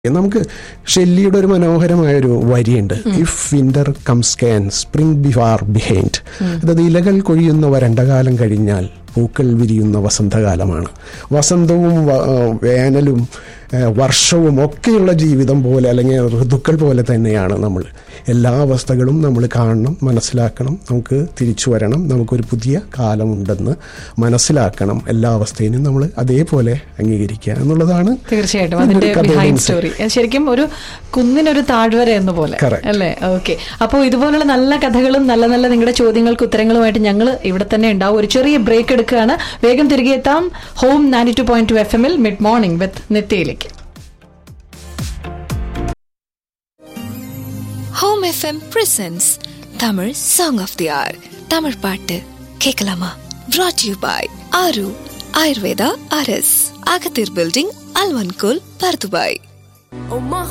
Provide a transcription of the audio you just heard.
നമുക്ക് ഷെല്ലിയുടെ ഒരു മനോഹരമായ ഒരു വരിയുണ്ട് if winter comes can spring be far behind അതായത് ഇലകൾ കൊഴിയുന്ന വരണ്ടകാലം കഴിഞ്ഞാൽ പൂക്കൾ വിരിയുന്ന വസന്തകാലമാണ് വസന്തവും വ- ആ, വേനലും ആ, വർഷവും ഒക്കെയുള്ള ജീവിതം പോലെ അല്ലെങ്കിൽ ഋതുക്കൾ പോലെ തന്നെയാണ് നമ്മൾ എല്ലാ അവസ്ഥകളും നമ്മൾ കാണണം മനസ്സിലാക്കണം നമുക്ക് തിരിച്ചു വരണം നമുക്കൊരു പുതിയ കാലമുണ്ടെന്ന് മനസ്സിലാക്കണം എല്ലാ അവസ്ഥയിലും നമ്മൾ അതേപോലെ അംഗീകരിക്കുക എന്നുള്ളതാണ് തീർച്ചയായിട്ടും അതിന്റെ ഒരു കഥയുടെ ബിഹൈൻഡ് ഇൻസൈറ്റ്. സ്റ്റോറി ശരിക്കും ഒരു കുന്നിനൊരു താഴ്വര എന്ന പോലെ Correct. അല്ലേ ഓക്കെ അപ്പോൾ ഇതുപോലുള്ള നല്ല കഥകളും നല്ല നല്ല നിങ്ങളുടെ ചോദ്യങ്ങൾക്ക് ഉത്തരങ്ങളുമായിട്ട് ഞങ്ങൾ ഇവിടെ തന്നെ ഉണ്ടാവും ഒരു ചെറിയ ബ്രേക്ക് എടുക്കുകയാണ് വേഗം തിരികെ എത്താം home ninety two point two F എമ്മിൽ മിഡ് മോർണിംഗ് വിത്ത് നിത്യയിലേക്ക് home FM presents Tamil song of the hour Tamil பாட்டு கேட்கலாமா brought யூ பாய் ஆரு ஆயுர்வேதா அரஸ் அகத்தீர் பில்டிங் அல்வன்கோல் பர்துபாய் Oma